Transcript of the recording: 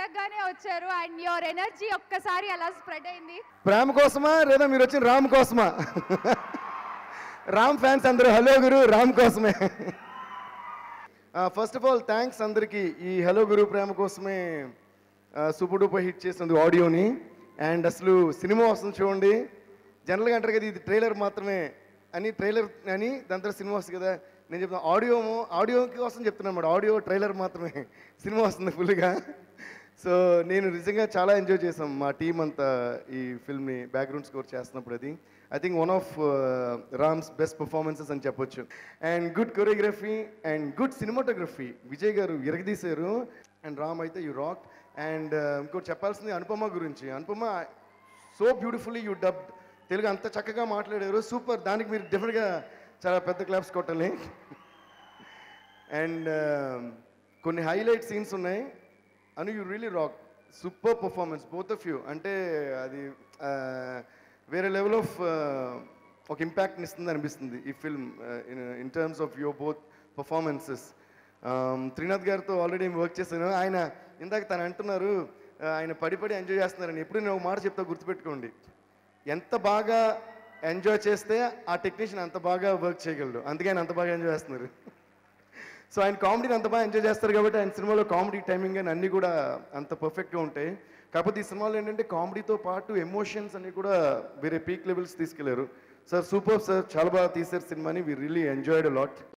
అడగగానే వచ్చారు and your energy ఒక్కసారి అలా స్ప్రెడ్ అయింది ప్రేమ కోసమా లేదా మీరు వచ్చిన రామ్ కోసమా రామ్ ఫ్యాన్స్ అందరూ హలో గురు రామ్ కోసమే ఫస్ట్ ఆఫ్ ఆల్ థ్యాంక్స్ అందరికీ ఈ హలో గురు ప్రేమ కోసమే సూపర్ డూపర్ హిట్ చేసినందుకు ఆడియోని అండ్ అసలు సినిమా వస్తుంది చూడండి జనరల్గా అంటారు కదా ఇది ట్రైలర్ మాత్రమే అని ట్రైలర్ అని దాని తర్వాత సినిమా వస్తుంది కదా నేను చెప్తాను ఆడియో ఆడియో కోసం చెప్తున్నాను అన్నమాట ఆడియో ట్రైలర్ మాత్రమే సినిమా వస్తుంది ఫుల్గా సో నేను నిజంగా చాలా ఎంజాయ్ చేసాం మా టీం అంతా ఈ ఫిల్మ్ని బ్యాక్గ్రౌండ్ స్కోర్ చేస్తున్నప్పుడు అది I think one of Ram's best performances అని చెప్పొచ్చు and good choreography and good cinematography Vijay గారు ఇరగదీశారు అండ్ రామ్ అయితే యూ రాక్ అండ్ ఇంకోటి చెప్పాల్సింది అనుపమ గురించి Anupama so beautifully you dubbed Telugu అంత చక్కగా మాట్లాడారు సూపర్ దానికి మీరు డెఫినెట్గా చాలా పెద్ద క్లాప్స్ కొట్టాలి అండ్ కొన్ని హైలైట్ సీన్స్ ఉన్నాయి అని you really rock super performance both of you అంటే అది uh, వేరే లెవెల్ ఆఫ్ ఒక ఇంపాక్ట్ని ఇస్తుంది అనిపిస్తుంది ఈ film in terms of your both performances Trinath గారితో ఆల్రెడీ వర్క్ చేశాను ఆయన ఇందాక తను అంటున్నారు uh, ఆయన పడి పడి ఎంజాయ్ చేస్తున్నారని ఎప్పుడు నేను ఒక మాట చెప్తా గుర్తుపెట్టుకోండి ఎంత బాగా ఎంజాయ్ చేస్తే ఆ టెక్నీషియన్ అంత బాగా వర్క్ చేయగలడు అందుకే ఆయన అంత బాగా ఎంజాయ్ చేస్తున్నారు సో ఆయన కామెడీని అంత బాగా ఎంజాయ్ చేస్తారు కాబట్టి ఆయన సినిమాలో కామెడీ టైమింగ్ అని అన్నీ కూడా అంత పర్ఫెక్ట్గా ఉంటాయి కాకపోతే ఈ సినిమాలో ఏంటంటే కామెడీతో పాటు ఎమోషన్స్ అన్ని కూడా వేరే పీక్ లెవెల్స్ తీసుకెళ్లారు సార్ సూపర్ సార్ చాలా బాగా తీశారు సినిమాని వీ రియలీ ఎంజాయ్డ్ లాట్